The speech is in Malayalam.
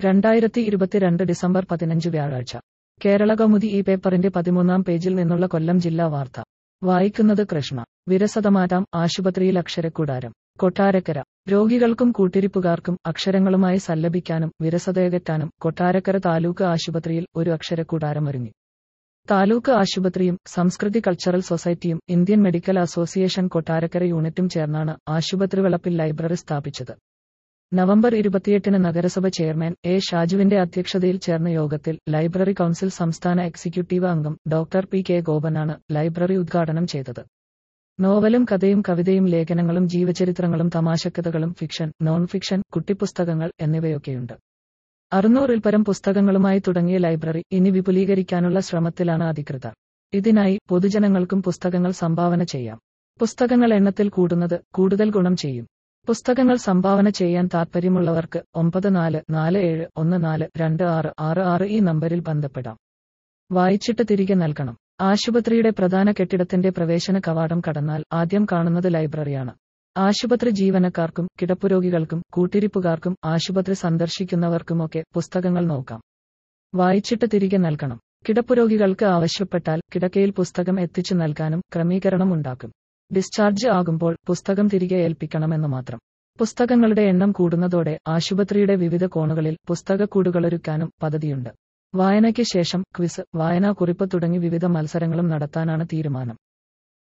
രണ്ടായിരത്തി ഇരുപത്തിരണ്ട് ഡിസംബർ പതിനഞ്ച് വ്യാഴാഴ്ച കേരള കൗമുദി ഈ പേപ്പറിന്റെ പതിമൂന്നാം പേജിൽ നിന്നുള്ള കൊല്ലം ജില്ലാ വാർത്ത വായിക്കുന്നത് കൃഷ്ണ വിരസതമാറ്റാം ആശുപത്രിയിൽ അക്ഷരക്കൂടാരം കൊട്ടാരക്കര രോഗികൾക്കും കൂട്ടിരിപ്പുകാർക്കും അക്ഷരങ്ങളുമായി സല്ലപിക്കാനും വിരസതയകറ്റാനും കൊട്ടാരക്കര താലൂക്ക് ആശുപത്രിയിൽ ഒരു അക്ഷരക്കൂടാരം ഒരുങ്ങി താലൂക്ക് ആശുപത്രിയും സംസ്കൃതി കൾച്ചറൽ സൊസൈറ്റിയും ഇന്ത്യൻ മെഡിക്കൽ അസോസിയേഷൻ കൊട്ടാരക്കര യൂണിറ്റും ചേർന്നാണ് ആശുപത്രി വളപ്പിൽ ലൈബ്രറി സ്ഥാപിച്ചത് നവംബർ ഇരുപത്തിയെട്ടിന് നഗരസഭ ചെയർമാൻ എ ഷാജുവിന്റെ അധ്യക്ഷതയിൽ ചേർന്ന യോഗത്തിൽ ലൈബ്രറി കൌൺസിൽ സംസ്ഥാന എക്സിക്യൂട്ടീവ് അംഗം ഡോക്ടർ പി കെ ഗോപനാണ് ലൈബ്രറി ഉദ്ഘാടനം ചെയ്തത് നോവലും കഥയും കവിതയും ലേഖനങ്ങളും ജീവചരിത്രങ്ങളും തമാശക്കഥകളും ഫിക്ഷൻ നോൺ ഫിക്ഷൻ കുട്ടിപ്പുസ്തകങ്ങൾ എന്നിവയൊക്കെയുണ്ട് അറുന്നൂറിൽ പരം പുസ്തകങ്ങളുമായി തുടങ്ങിയ ലൈബ്രറി ഇനി വിപുലീകരിക്കാനുള്ള ശ്രമത്തിലാണ് അധികൃതർ ഇതിനായി പൊതുജനങ്ങൾക്കും പുസ്തകങ്ങൾ സംഭാവന ചെയ്യാം പുസ്തകങ്ങൾ എണ്ണത്തിൽ കൂടുന്നത് കൂടുതൽ ഗുണം ചെയ്യും പുസ്തകങ്ങൾ സംഭാവന ചെയ്യാൻ താൽപ്പര്യമുള്ളവർക്ക് ഒമ്പത് നാല് നാല് ഏഴ് ഒന്ന് നാല് രണ്ട് ആറ് ആറ് ആറ് ഈ നമ്പരിൽ ബന്ധപ്പെടാം വായിച്ചിട്ട് തിരികെ നൽകണം ആശുപത്രിയുടെ പ്രധാന കെട്ടിടത്തിന്റെ പ്രവേശന കവാടം കടന്നാൽ ആദ്യം കാണുന്നത് ലൈബ്രറിയാണ് ആശുപത്രി ജീവനക്കാർക്കും കിടപ്പുരോഗികൾക്കും കൂട്ടിരിപ്പുകാർക്കും ആശുപത്രി സന്ദർശിക്കുന്നവർക്കുമൊക്കെ പുസ്തകങ്ങൾ നോക്കാം വായിച്ചിട്ട് തിരികെ നൽകണം കിടപ്പുരോഗികൾക്ക് ആവശ്യപ്പെട്ടാൽ കിടക്കയിൽ പുസ്തകം എത്തിച്ചു നൽകാനും ക്രമീകരണം ഉണ്ടാക്കും ഡിസ്ചാർജ് ആകുമ്പോൾ പുസ്തകം തിരികെ ഏൽപ്പിക്കണമെന്ന് മാത്രം പുസ്തകങ്ങളുടെ എണ്ണം കൂടുന്നതോടെ ആശുപത്രിയുടെ വിവിധ കോണുകളിൽ പുസ്തകക്കൂടുകളൊരുക്കാനും പദ്ധതിയുണ്ട് വായനയ്ക്ക് ശേഷം ക്വിസ് വായനാക്കുറിപ്പ് തുടങ്ങി വിവിധ മത്സരങ്ങളും നടത്താനാണ് തീരുമാനം